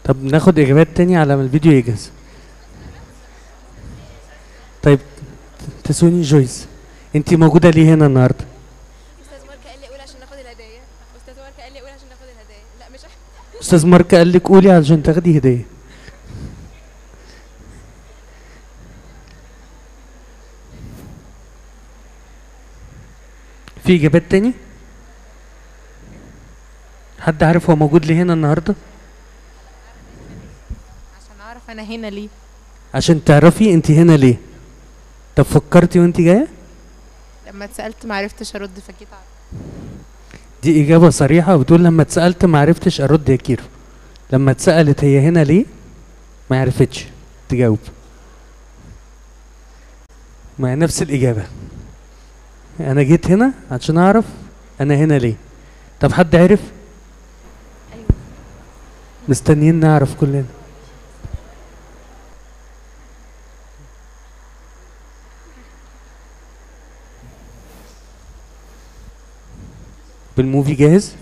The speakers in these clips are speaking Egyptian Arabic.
طب ناخد اجابات تانية على ما الفيديو يجهز طيب تسوني جويس انت موجوده ليه هنا النهارده استاذ مارك قال لي قول عشان ناخد الهدايا استاذ مارك قال لي قول عشان ناخد الهدايا لا مش استاذ مارك قال لك قولي علشان تاخدي هديه في اجابات تاني حد عارف هو موجود ليه هنا النهارده عشان اعرف انا هنا ليه عشان تعرفي انت هنا ليه طب فكرتي وانت جايه لما اتسالت ما عرفتش ارد فجيت اعرف دي اجابه صريحه وبتقول لما اتسالت ما عرفتش ارد يا كيرو لما اتسالت هي هنا ليه ما عرفتش تجاوب ما هي نفس الاجابه انا جيت هنا عشان اعرف انا هنا ليه طب حد عرف ايوه مستنيين نعرف كلنا بالموفي جاهز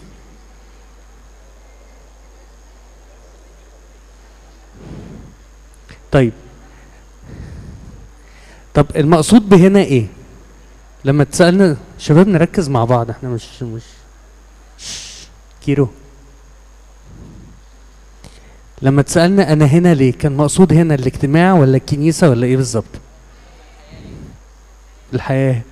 طيب طب المقصود بهنا ايه لما تسألنا شباب نركز مع بعض احنا مش مش شش، كيرو لما تسألنا أنا هنا ليه كان مقصود هنا الاجتماع ولا الكنيسة ولا إيه بالظبط؟ الحياة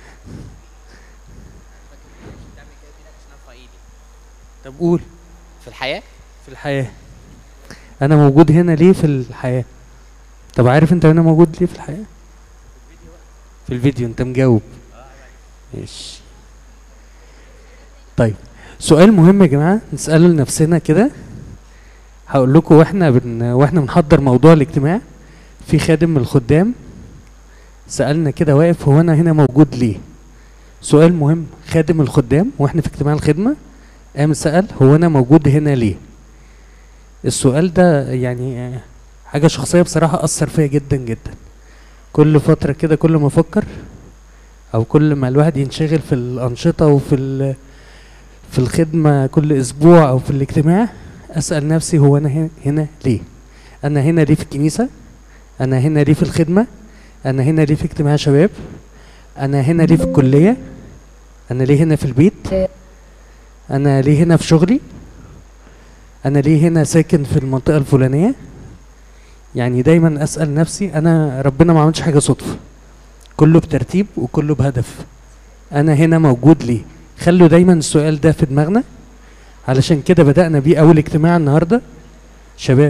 طب قول في الحياة في الحياة أنا موجود هنا ليه في الحياة؟ طب عارف أنت أنا موجود ليه في الحياة؟ في الفيديو أنت مجاوب ماشي طيب سؤال مهم يا جماعة نسأله لنفسنا كده هقول لكم واحنا بن واحنا بنحضر موضوع الاجتماع في خادم من الخدام سألنا كده واقف هو انا هنا موجود ليه سؤال مهم خادم الخدام واحنا في اجتماع الخدمة قام سأل هو انا موجود هنا ليه السؤال ده يعني آه، حاجة شخصية بصراحة أثر فيا جدا جدا كل فترة كده كل ما أفكر أو كل ما الواحد ينشغل في الأنشطة وفي ال- في الخدمة كل أسبوع أو في الاجتماع أسأل نفسي هو أنا هنا, هنا ليه؟ أنا هنا ليه في الكنيسة؟ أنا هنا ليه في الخدمة؟ أنا هنا ليه في اجتماع شباب؟ أنا هنا ليه في الكلية؟ أنا ليه هنا في البيت؟ أنا ليه هنا في شغلي؟ أنا ليه هنا ساكن في المنطقة الفلانية؟ يعني دايما أسأل نفسي أنا ربنا ما عملش حاجة صدفة كله بترتيب وكله بهدف أنا هنا موجود ليه؟ خلوا دايما السؤال ده في دماغنا علشان كده بدأنا بيه أول اجتماع النهاردة شباب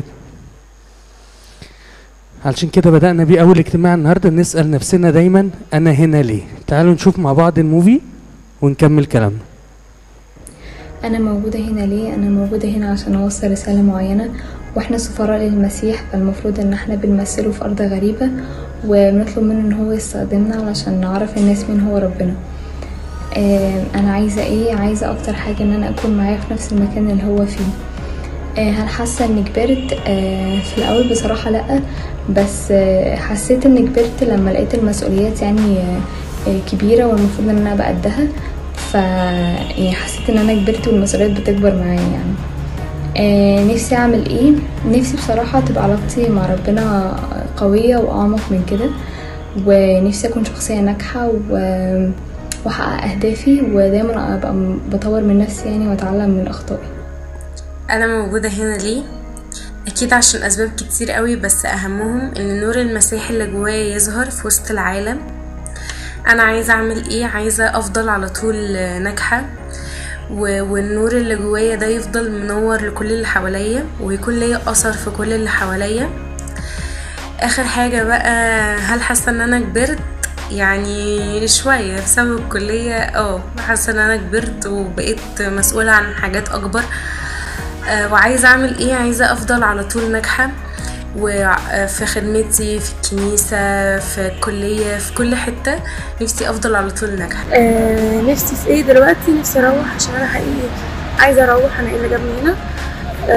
علشان كده بدأنا بيه أول اجتماع النهاردة نسأل نفسنا دايما أنا هنا ليه تعالوا نشوف مع بعض الموفي ونكمل كلامنا أنا موجودة هنا ليه؟ أنا موجودة هنا عشان أوصل رسالة معينة وإحنا سفراء للمسيح فالمفروض إن إحنا بنمثله في أرض غريبة وبنطلب منه إن هو يستخدمنا علشان نعرف الناس مين هو ربنا آه، أنا عايزة إيه؟ عايزة أكتر حاجة إن أنا أكون معاه في نفس المكان اللي هو فيه آه، هل حاسة إني كبرت؟ آه، في الأول بصراحة لأ بس آه، حسيت إني كبرت لما لقيت المسؤوليات يعني آه، آه، كبيرة والمفروض إن أنا أبقى قدها ف يعني حسيت ان انا كبرت والمسؤوليات بتكبر معايا يعني آه نفسي اعمل ايه نفسي بصراحة تبقى علاقتي مع ربنا قوية واعمق من كده ونفسي اكون شخصية ناجحة و- واحقق اهدافي ودايما ابقى م- بطور من نفسي يعني واتعلم من اخطائي انا موجوده هنا ليه اكيد عشان اسباب كتير قوي بس اهمهم ان نور المسيح اللي جوايا يظهر في وسط العالم انا عايزه اعمل ايه عايزه افضل على طول ناجحه و- والنور اللي جوايا ده يفضل منور لكل اللي حواليا ويكون ليا اثر في كل اللي حواليا اخر حاجه بقى هل حاسه ان انا كبرت يعني شويه بسبب الكليه اه حاسه ان انا كبرت وبقيت مسؤوله عن حاجات اكبر آه، وعايزه اعمل ايه عايزه افضل على طول ناجحه وفي خدمتي في الكنيسة في الكلية في كل حتة نفسي أفضل على طول ناجحة آه نفسي في ايه دلوقتي نفسي اروح عشان انا حقيقي عايزه اروح انا ايه اللي جابني هنا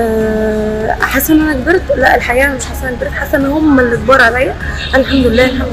آه حاسه ان انا كبرت لا الحقيقه أنا مش حاسه ان انا كبرت حاسه ان هم اللي كبار عليا الحمد لله الحمد